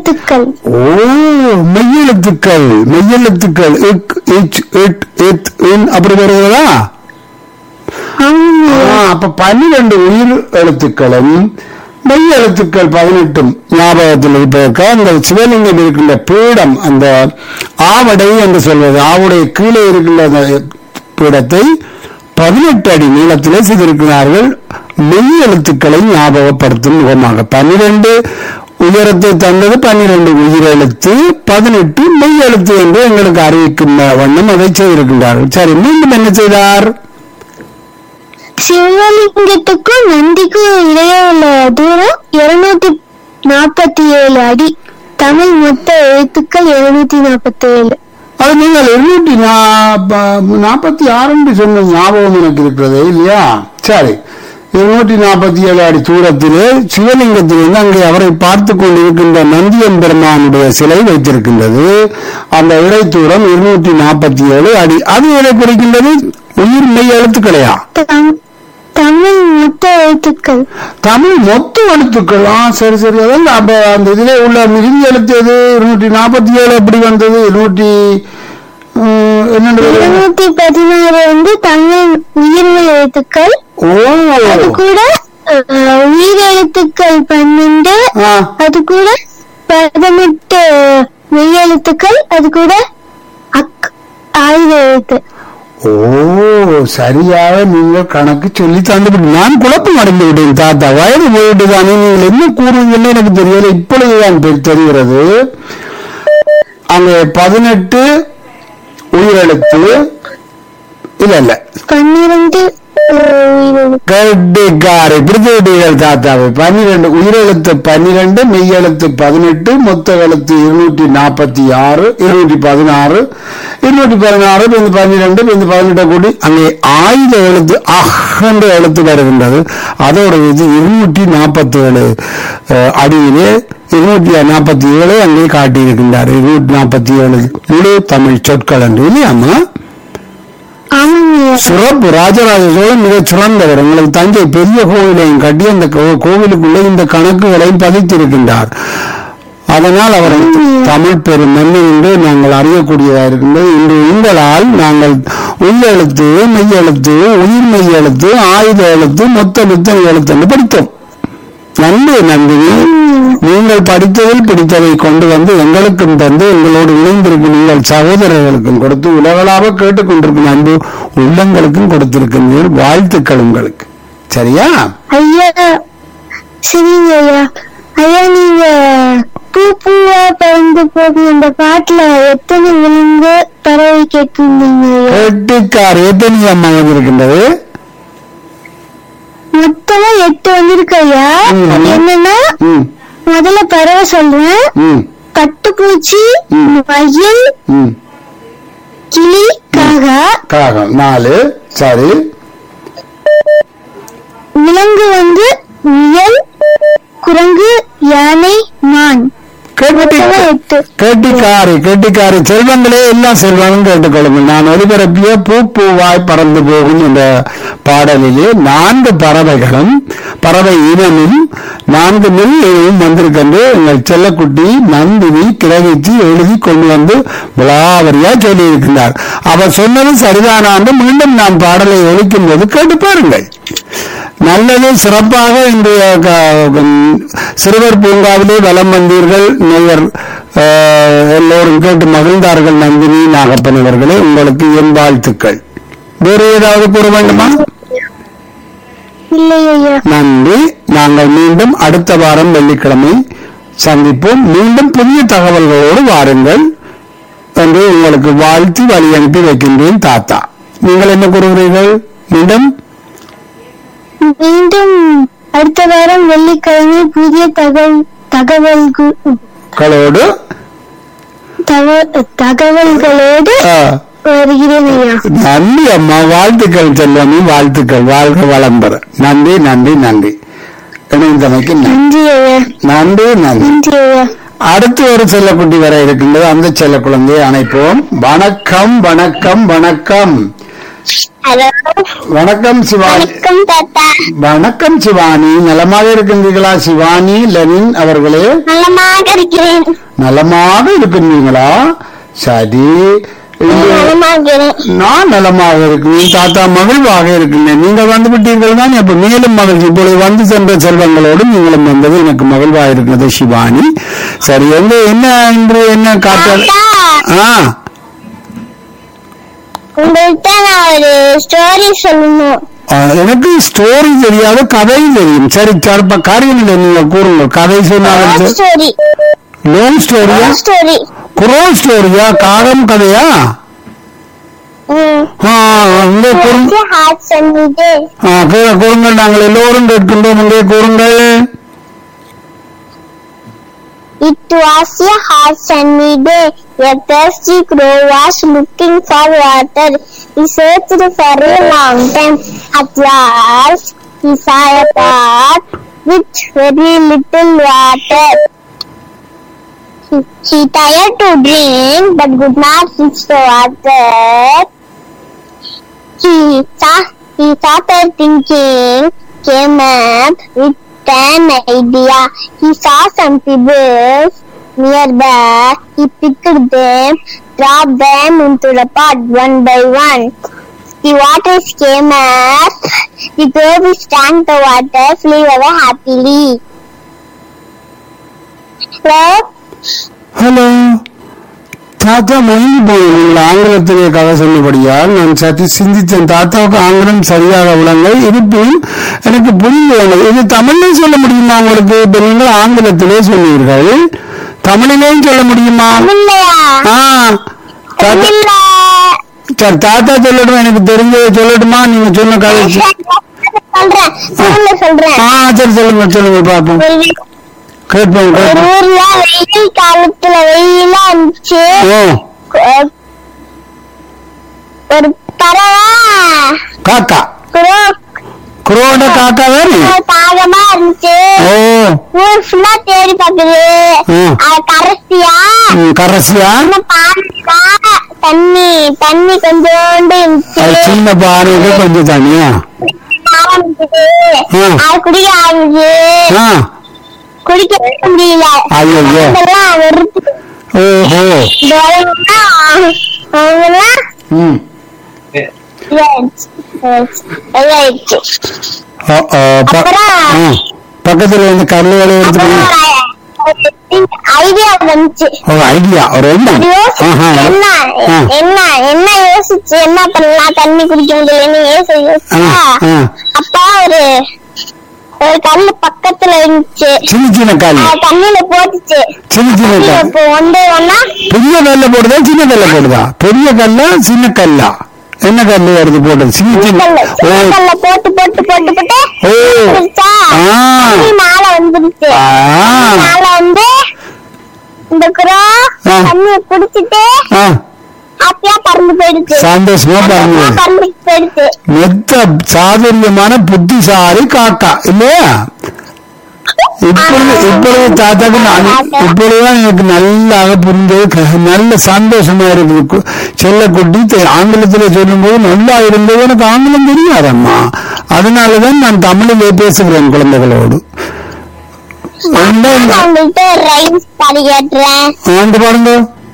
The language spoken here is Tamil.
மெய்யெழுத்துக்கள் ஓ மெய்யெழுத்துக்கள் மெய்யெழுத்துக்கள் இக் இச் இட் இத் இன் அப்படி வருகிறதா ஆமாங்க ஆ, அப்ப பன்னிரண்டு உயிர் எழுத்துக்களும் மெய் எழுத்துக்கள் பதினெட்டும் ஞாபகத்தில் இருப்பதற்கு அந்த சிவலிங்கம் இருக்கின்ற பீடம் அந்த ஆவடை என்று சொல்வது ஆவுடைய கீழே இருக்கின்ற அந்த பீடத்தை பதினெட்டு அடி நீளத்திலே செய்திருக்கிறார்கள் மெய் எழுத்துக்களை ஞாபகப்படுத்தும் முகமாக பன்னிரண்டு உயரத்தை தந்தது பன்னிரண்டு உயிரெழுத்து பதினெட்டு மெய் எழுத்து என்று எங்களுக்கு அறிவிக்கும் வண்ணம் அதை செய்திருக்கின்றார்கள் சரி மீண்டும் என்ன செய்தார் சிவலிங்கத்துக்கும் நந்திக்கும் இடையே உள்ள தூரம் இருநூத்தி நாற்பத்தி ஏழு அடி தமிழ் மொத்த எழுத்துக்கள் இருநூத்தி நாற்பத்தி ஏழு அது நீங்கள் இருநூற்றி நாற்பத்தி ஆறு என்று சொன்ன ஞாபகம் எனக்கு இருக்கிறது இல்லையா சரி இருநூற்றி நாற்பத்தி ஏழு அடி தூரத்திலே சிவலிங்கத்திலிருந்து அங்கே அவரை பார்த்து கொண்டிருக்கின்ற நந்தியன் பெருமானுடைய சிலை வைத்திருக்கின்றது அந்த இடைத்தூரம் இருநூற்றி நாற்பத்தி ஏழு அடி அது எதை குறிக்கின்றது உயிர் மெய் எழுத்துக்களையா தம்- தமிழ் மொத்த எழுத்துக்கள் தமிழ் மொத்த எழுத்துக்கள் ஆ சரி சரி அதான் அப்ப அந்த இதிலே உள்ள மிகுதி எழுத்து எது இருநூற்றி நாற்பத்தி ஏழு எப்படி வந்தது இருநூற்றி உம், என்னென்ன இருநூத்தி பதினாறு வந்து தமிழ் உயிர்மை எழுத்துக்கள் ஓ அது கூட அஹ், உயிரெழுத்துக்கள் பன்னெண்டு ஆ, அது கூட பதினெட்டு மெய்யெழுத்துக்கள் அது கூட அக் ஆயுத எழுத்து ஓ சரியாக நீங்கள் கணக்கு சொல்லி தந்துவிட்டு நான் குழப்பம் அடைந்து விட்டேன் தாத்தா வயது போயிட்டு தானே நீங்கள் என்ன கூறுவீங்கன்னு எனக்கு தெரியல இப்பொழுதுதான் தெ- தெரிகிறது அங்கே பதினெட்டு உயிரெழுத்து இல்ல இல்ல பன்னிரண்டு அஹ், உயிரெழுத்து கட்டிக்காரை பிடித்துவிட்டீர்கள் தாத்தாவை பன்னிரண்டு உயிரெழுத்து பன்னிரண்டு மெய்யெழுத்து பதினெட்டு மொத்த எழுத்து இருநூற்றி நாற்பத்தி ஆறு இருநூற்றி பதினாறு இருநூற்றி பதினாறு இந்த பன்னிரண்டு இந்த பதினெட்டு கூடி அங்கே ஆயுத எழுத்து அகன்ற எழுத்து வருகின்றது அதோட இது இருநூற்றி நாற்பத்தி ஏழு அடியிலே இருநூற்றி நாற்பத்தி ஏழு அங்கே காட்டியிருக்கின்றார் இருநூற்றி நாற்பத்தி ஏழு முழு தமிழ் சொற்கள் என்று இல்லையாம்மா ஆமாங்க சிறப்பு ராஜராஜ சோழன் மிகச் சிறந்தவர் உங்களுக்கு தஞ்சை பெரிய கோவிலையும் கட்டி அந்த கோ- கோவிலுக்குள்ளே இந்த கணக்குகளையும் பதித்திருக்கின்றார் அதனால் அவர் தமிழ் பெரும் மன்னன் என்று நாங்கள் அறியக்கூடியதாக இருக்கின்றது இன்று உங்களால் நாங்கள் உயிரெழுத்து மெய்யெழுத்து உயிர் மெய் எழுத்து ஆயுத எழுத்து மொத்த மித்தம் எழுத்து என்று படித்தோம் நன்றி நந்தினி நீங்கள் படித்ததில் பிடித்ததை கொண்டு வந்து எங்களுக்கும் தந்து எங்களோடு இணைந்திருக்கும் உங்கள் சகோதரர்களுக்கும் கொடுத்து உலகளாக கேட்டுக்கொண்டிருக்கும் அன்பு உள்ளங்களுக்கும் கொடுத்திருக்கின்றீர்கள் வாழ்த்துக்கள் உங்களுக்கு சரியா ஐயா சரிங்க ஐயா ஐயா நீங்க பூ பூவா பறந்து போகும் இந்த பாட்டுல எத்தனை விலங்கு பறவை கேட்டிருந்தீங்க ஐயா கேட்டுக்கார் எத்தனை அம்மா வந்திருக்கின்றது மொத்தமா எட்டு வந்திருக்கு ஐயா ம். அது என்னன்னா ம் முதல்ல பறவை சொல்றேன் ம் பட்டுப்பூச்சி ம். மயில் ம் கிளி காகா காகம் நாலு சரி விலங்கு வந்து முயல் குரங்கு யானை மான் கேட்டு மொத்தமா எட்டு கேட்டிக்காரி கேட்டிக்காரி செல்வங்களே எல்லாம் செல்வங்களும் கேட்டுக்கொள்ளுங்கள் நான் ஒலிபரப்பிய பூ பூவாய் பறந்து போகும் என்ற பாடலிலே நான்கு பறவைகளும் பறவை இனமும் நான்கு நெல் இனமும் வந்திருக்கின்ற எங்கள் செல்லக்குட்டி நந்தினி கிரகிச்சு எழுதி கொண்டு வந்து விளாவரியா சொல்லி இருக்கின்றார் அவர் சொன்னது சரிதானா என்று மீண்டும் நான் பாடலை ஒழிக்கும் போது கேட்டு பாருங்கள் நல்லது சிறப்பாக இன்றைய க- ம், சிறுவர் பூங்காவிலே வலம் வந்தீர்கள் நேயர் அஹ், எல்லோரும் கேட்டு மகிழ்ந்தார்கள் நந்தினி நாகப்பன் அவர்களே உங்களுக்கு என் வாழ்த்துக்கள் வேறு ஏதாவது கூற வேண்டுமா இல்லை ஐயா நன்றி நாங்கள் மீண்டும் அடுத்த வாரம் வெள்ளிக்கிழமை சந்திப்போம் மீண்டும் புதிய தகவல்களோடு வாருங்கள் என்று உங்களுக்கு வாழ்த்தி வழி அனுப்பி வைக்கின்றேன் தாத்தா நீங்கள் என்ன கூறுகிறீர்கள் மீண்டும் மீண்டும் அடுத்த வாரம் வெள்ளிக்கிழமை புதிய தகவல் தகவல்கு- களோடு தக- தகவல்களோடு அஹ், வருகிறேன் ஐயா நன்றி அம்மா வாழ்த்துக்கள் செல்வமி வாழ்த்துக்கள் வாழ்க வளம் பெற நன்றி நன்றி நன்றி இணைந்தமைக்கு நன்றி. நன்றி ஐயா நன்றி நன்றி நன்றி ஐயா அடுத்து ஒரு செல்லக்குட்டி வர இருக்கின்றது அந்த செல்ல குழந்தையை அணைப்போம் வணக்கம் வணக்கம் வணக்கம் ஹலோ வணக்கம் சிவானி வணக்கம் தாத்தா வணக்கம் சிவானி நலமாக இருக்கின்றீர்களா சிவானி லெனின் அவர்களே நலமாக இருக்கிறேன் நலமாக இருக்கின்றீங்களா சரி இன்று நலமாக இருக்கிறேன் நான் நலமாக இருக்கிறேன் தாத்தா மகிழ்வாக இருக்கின்றேன் நீங்கள் வந்து விட்டீர்கள் தான் இப்ப மேலும் மகிழ்ச்சி இப்பொழுது வந்து சென்ற செல்வங்களோடு நீங்களும் வந்தது எனக்கு மகிழ்வாக இருக்கிறது சிவானி சரி எங்க என்ன இன்று என்ன காட்டல் தாத்தா ஆ உங்கள்கிட்ட நான் ஒரு ஸ்டோரி சொல்லணும் ஆ, எனக்கு ஸ்டோரி தெரியாது கதை தெரியும் சரி சிறப்ப காரியங்களை நீங்க கூறுங்க கதை சொன்னாலும் ஸ்டோரி லோன் ஸ்டோரியா ஸ்டோரி குரோன் ஸ்டோரியா காகம் கதையா ம் ஆ, இங்கே கூறுங்க ஹார்ட் சன்னிது ஆ, கூறு- கூறுங்கள் நாங்கள் எல்லோரும் கேட்கின்றோம் இங்கே கூறுங்கள் It was a hot sunny day. A thirsty crow was looking for water. He searched for a long time. At last, he saw a pot with very little water. He, he tried to drink but could not reach the water. He, sa- he started thinking, came up with an idea. He saw some pebbles nearby. He picked them, dropped them into the pot one by one. The waters came up. The babies drank the water, flew away happily. Hello? Hello தாத்தா மயங்கி போய் நீங்கள் ஆங்கிலத்திலே கதை சொன்னபடியால் நான் சற்று சிந்தித்தேன் தாத்தாவுக்கு ஆங்கிலம் சரியாக விளங்க இருப்பினும் எனக்கு புரியல இது தமிழ்லையும் சொல்ல முடியுமா உங்களுக்கு இப்ப நீங்கள் ஆங்கிலத்திலே சொன்னீர்கள் தமிழிலேயும் சொல்ல முடியுமா இல்லையா ஆ தாத்தா இல்ல சரி தாத்தா சொல்லட்டும் எனக்கு தெரிஞ்சதை சொல்லட்டுமா நீங்க சொன்ன கதை சொ- சொல்றேன் சொல்ல சொல்றேன் ஆ சரி சொல்லுங்க சொல்லுங்க பாப்போம் ஒரு கேட்போம் ஒரு கேட்போம் ஊர்ல வெயில் காலத்துல வெயிலா இருந்துச்சு ஓ அஹ் ஒரு பறவை காக்கா குரோ குரோட காக்கா வேறு தாகமா இருந்துச்சு ஓ ஊர் ஃபுல்லா தேடி பாக்குது ம். அது கடைசியா ம், கரசியா இன்னும் பானைக்கா தண்ணி தண்ணி கொஞ்சோண்டு இருந்துச்சு அது சின்ன பானைக்கு கொஞ்சம் தனியா ஆரம்பிச்சது ம். அது குடிக்க ஆரம்பிச்சு ஆ குடிக்க முடியல ஐயோ அதெல்லாம் வெறுத்து ஓஹோ அவங்கெல்லாம் ம் இதாயிடுச்சு. இதாயிடுச்சு. ஓ, ஓ, ப- அப்புறம் ஆ, பக்கத்துல வந்து கல்லு வேலை எடுத்து அப்புறம் ஒரு ஐடியா வந்துச்சு ஓ ஐடியா ஒரு எண்ணம் அது யோசிச்சு ஆஹா. என்ன ஆ. என்ன என்ன யோசிச்சு என்ன பண்ணலாம் தண்ணி குடிக்க முடியலன்னு யோசி ஆ, யோசிச்சா ஆ. அப்பா ஒரு ஒரு கல்லு பக்கத்துல இருந்துச்சு சின்ன சின்ன கல் அது தண்ணியில போட்டுச்சு சின்ன சின்ன கல் இப்போ ஒன்று ஒன்னா பெரிய கல்ல போடுதா சின்ன கல்ல போடுதா பெரிய கல்லா சின்ன கல்லா என்ன கல்லு வருது போட்டது சின்ன சின்ன கல்ல ஓ கல்ல போட்டு போட்டு போட்டு போட்டு ஓ வந்துருச்சா ஆ. தண்ணி மேல வந்துருச்சு ஆ. மேல வந்து இந்த குரோ ஆ. தண்ணிய குடிச்சிட்டு ஆ ஹாப்பியா பறந்து போயிடுச்சு சந்தோஷமா சந்தோஷமா பாருங்க பறந்து போயிடுச்சு மெத்த சாதுரியமான புத்திசாலி காக்கா இல்லையா இப்பொழுது இப்பொழுது தாத்தாக்கு நான் இப்பொழுதுதான் எனக்கு நல்லாக புரிஞ்சது க- நல்ல சந்தோஷமா இருக்குது கு- செல்லக்குட்டி தெ- ஆங்கிலத்துல சொல்லும்போது நல்லா இருந்தது எனக்கு ஆங்கிலம் தெரியாதம்மா அதனாலதான் நான் தமிழிலே பேசுகிறேன் குழந்தைகளோடு ரெண்டாவது நான் உங்கள்கிட்ட ரைம்ஸ் பாடி கேட்டுறேன் ஆண்டு பாருங்க